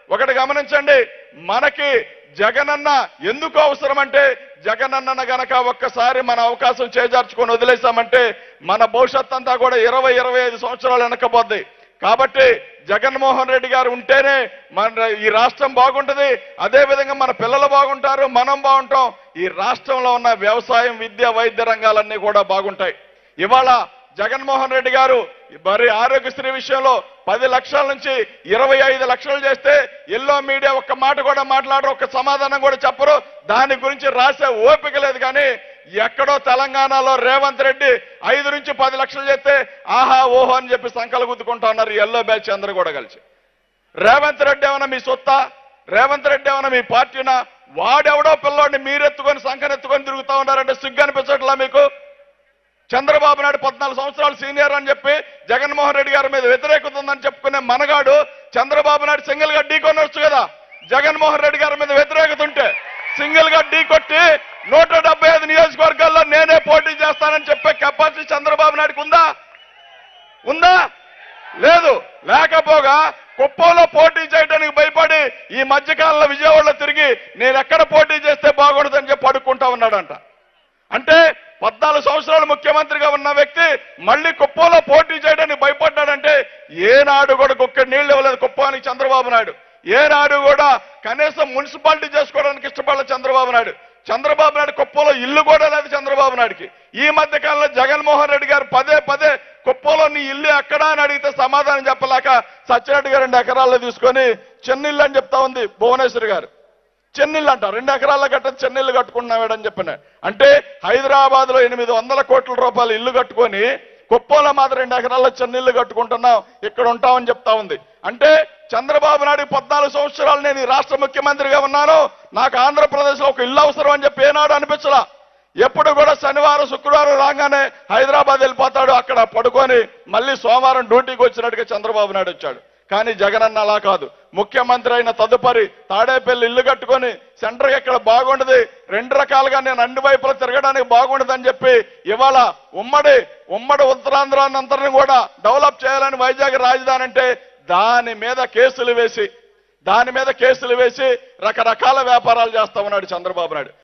ఒకటి గమనించండి మనకి జగనన్న ఎందుకు అవసరం అంటే జగనన్న గనక ఒక్కసారి మన అవకాశం చేజార్చుకొని వదిలేసామంటే మన భవిష్యత్ అంతా కూడా ఇరవై ఇరవై ఐదు సంవత్సరాలు వెనకపోద్ది కాబట్టి జగన్మోహన్ రెడ్డి గారు ఉంటేనే మన ఈ రాష్ట్రం బాగుంటది అదే విధంగా మన పిల్లలు బాగుంటారు మనం బాగుంటాం ఈ రాష్ట్రంలో ఉన్న వ్యవసాయం విద్య వైద్య రంగాలన్నీ కూడా బాగుంటాయి ఇవాళ జగన్మోహన్ రెడ్డి గారు మరి ఆరోగ్యశ్రీ విషయంలో పది లక్షల నుంచి ఇరవై ఐదు లక్షలు చేస్తే ఎల్లో మీడియా ఒక్క మాట కూడా మాట్లాడరు ఒక్క సమాధానం కూడా చెప్పరు దాని గురించి రాసే ఓపిక లేదు కానీ ఎక్కడో తెలంగాణలో రేవంత్ రెడ్డి ఐదు నుంచి పది లక్షలు చేస్తే ఆహా ఓహో అని చెప్పి సంకలు గుద్దుకుంటా ఉన్నారు ఈ ఎల్లో బ్యాచ్ అందరూ కూడా కలిసి రేవంత్ రెడ్డి ఏమన్నా మీ సొత్తా రేవంత్ రెడ్డి ఏమన్నా మీ పార్టీనా వాడెవడో పిల్లోడిని మీరెత్తుకొని సంకనెత్తుకొని తిరుగుతా ఉన్నారంటే సిగ్గు అనిపించట్లా మీకు చంద్రబాబు నాయుడు పద్నాలుగు సంవత్సరాలు సీనియర్ అని చెప్పి జగన్మోహన్ రెడ్డి గారి మీద వ్యతిరేకత ఉందని చెప్పుకునే మనగాడు చంద్రబాబు నాయుడు సింగిల్ గా ఢీ కొనొచ్చు కదా జగన్మోహన్ రెడ్డి గారి మీద వ్యతిరేకత ఉంటే సింగిల్ గా ఢీ కొట్టి నూట డెబ్బై ఐదు నియోజకవర్గాల్లో నేనే పోటీ చేస్తానని చెప్పే కెపాసిటీ చంద్రబాబు నాయుడుకి ఉందా ఉందా లేదు లేకపోగా కుప్పంలో పోటీ చేయడానికి భయపడి ఈ మధ్యకాలంలో విజయవాడలో తిరిగి నేను ఎక్కడ పోటీ చేస్తే బాగుండదని చెప్పి అడుక్కుంటా ఉన్నాడంట అంటే పద్నాలుగు సంవత్సరాలు ముఖ్యమంత్రిగా ఉన్న వ్యక్తి మళ్ళీ కుప్పంలో పోటీ చేయడానికి భయపడ్డాడంటే ఏనాడు కూడా కుక్క నీళ్లు ఇవ్వలేదు కుప్పానికి చంద్రబాబు నాయుడు ఏనాడు కూడా కనీసం మున్సిపాలిటీ చేసుకోవడానికి ఇష్టపడలేదు చంద్రబాబు నాయుడు చంద్రబాబు నాయుడు కుప్పంలో ఇల్లు కూడా లేదు చంద్రబాబు నాయుడుకి ఈ మధ్య కాలంలో జగన్మోహన్ రెడ్డి గారు పదే పదే కుప్పంలో నీ ఇల్లు ఎక్కడా అని అడిగితే సమాధానం చెప్పలేక సత్యరెడ్డి గారు రెండు ఎకరాల్లో తీసుకొని చెన్నిల్లు అని చెప్తా ఉంది భువనేశ్వర్ గారు చెన్నీళ్ళు అంట రెండు ఎకరాల గట్ట చెన్నీళ్ళు కట్టుకున్నాడని చెప్పిన అంటే హైదరాబాద్ లో ఎనిమిది వందల కోట్ల రూపాయలు ఇల్లు కట్టుకొని కుప్పంలో మాత్రం రెండు ఎకరాల చెన్నీళ్ళు కట్టుకుంటున్నాం ఇక్కడ ఉంటామని చెప్తా ఉంది అంటే చంద్రబాబు నాయుడు పద్నాలుగు సంవత్సరాలు నేను ఈ రాష్ట్ర ముఖ్యమంత్రిగా ఉన్నాను నాకు ఆంధ్రప్రదేశ్ లో ఒక ఇల్లు అవసరం అని చెప్పి ఏనాడు అనిపించలా ఎప్పుడు కూడా శనివారం శుక్రవారం రాగానే హైదరాబాద్ వెళ్ళిపోతాడు అక్కడ పడుకొని మళ్ళీ సోమవారం డ్యూటీకి వచ్చినట్టుగా చంద్రబాబు నాయుడు వచ్చాడు కానీ జగనన్న అలా కాదు ముఖ్యమంత్రి అయిన తదుపరి తాడేపల్లి ఇల్లు కట్టుకొని సెంటర్ ఎక్కడ బాగుండదు రెండు రకాలుగా నేను అన్ని వైపులా తిరగడానికి బాగుండదని చెప్పి ఇవాళ ఉమ్మడి ఉమ్మడి ఉత్తరాంధ్రాన్ని కూడా డెవలప్ చేయాలని వైజాగ్ రాజధాని అంటే దాని మీద కేసులు వేసి దాని మీద కేసులు వేసి రకరకాల వ్యాపారాలు చేస్తా ఉన్నాడు చంద్రబాబు నాయుడు